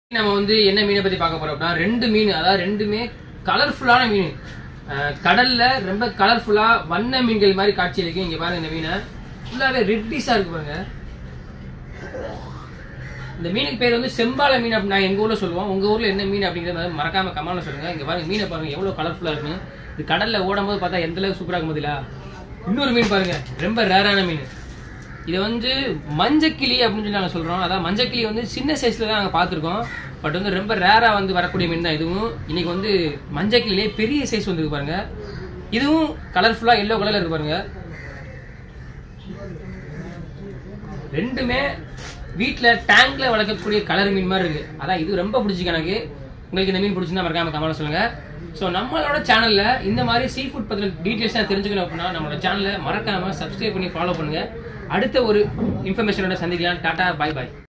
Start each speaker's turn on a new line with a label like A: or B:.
A: நம்ம வந்து என்ன மீனை பத்தி பார்க்க போறோம் அப்படின்னா ரெண்டு மீன் அதாவது ரெண்டுமே கலர்ஃபுல்லான மீன் அஹ் கடல்ல ரொம்ப கலர்ஃபுல்லா வண்ண மீன்கள் மாதிரி காட்சி அளிக்கும் இங்க பாருங்க இந்த மீனை ஃபுல்லாவே ரெட்டிஸா இருக்கு பாருங்க இந்த மீனுக்கு பேர் வந்து செம்பால மீன் அப்படின்னு நான் எங்க ஊர்ல சொல்லுவோம் உங்க ஊர்ல என்ன மீன் அப்படிங்கறத மறக்காம கமெண்ட்ல சொல்லுங்க இங்க பாருங்க மீனை பாருங்க எவ்வளவு கலர்ஃபுல்லா இருக்குன்னு இது கடல்ல ஓடும் போது பார்த்தா எந்த அளவுக்கு சூப்பரா இருக்கும் பதிலா இன்னொரு மீன் பாருங்க ரொம்ப ரேரான மீன் இது வந்து மஞ்சக்கிளி அப்படின்னு சொல்லி நாங்கள் சொல்றோம் அதான் மஞ்சக்கிளி வந்து சின்ன சைஸ்ல தான் நாங்கள் பார்த்துருக்கோம் பட் வந்து ரொம்ப ரேரா வந்து வரக்கூடிய மீன் தான் இதுவும் இன்னைக்கு வந்து மஞ்சக்கிளிலே பெரிய சைஸ் வந்துருக்கு பாருங்க இதுவும் கலர்ஃபுல்லா எல்லோ கலர்ல இருக்கு பாருங்க ரெண்டுமே வீட்ல டேங்க்ல வளர்க்கக்கூடிய கலர் மீன் மாதிரி இருக்கு அதான் இது ரொம்ப பிடிச்சிருக்கு எனக்கு உங்களுக்கு இந்த மீன் பிடிச்சிருந்தா மறக்காம கமெண்ட் சொல்லுங்க ஸோ நம்மளோட சேனல்ல இந்த மாதிரி சீ ஃபுட் பத்தின டீட்டெயில்ஸ் தெரிஞ்சுக்கணும் அப்படின்னா நம்மளோட சேனலை மறக்காம சப்ஸ்கிரைப் பண்ணி ஃபாலோ பண்ணுங்க அடுத்த ஒரு இன்ஃபர்மேஷனோட சந்திக்கலாம் டாடா பை பை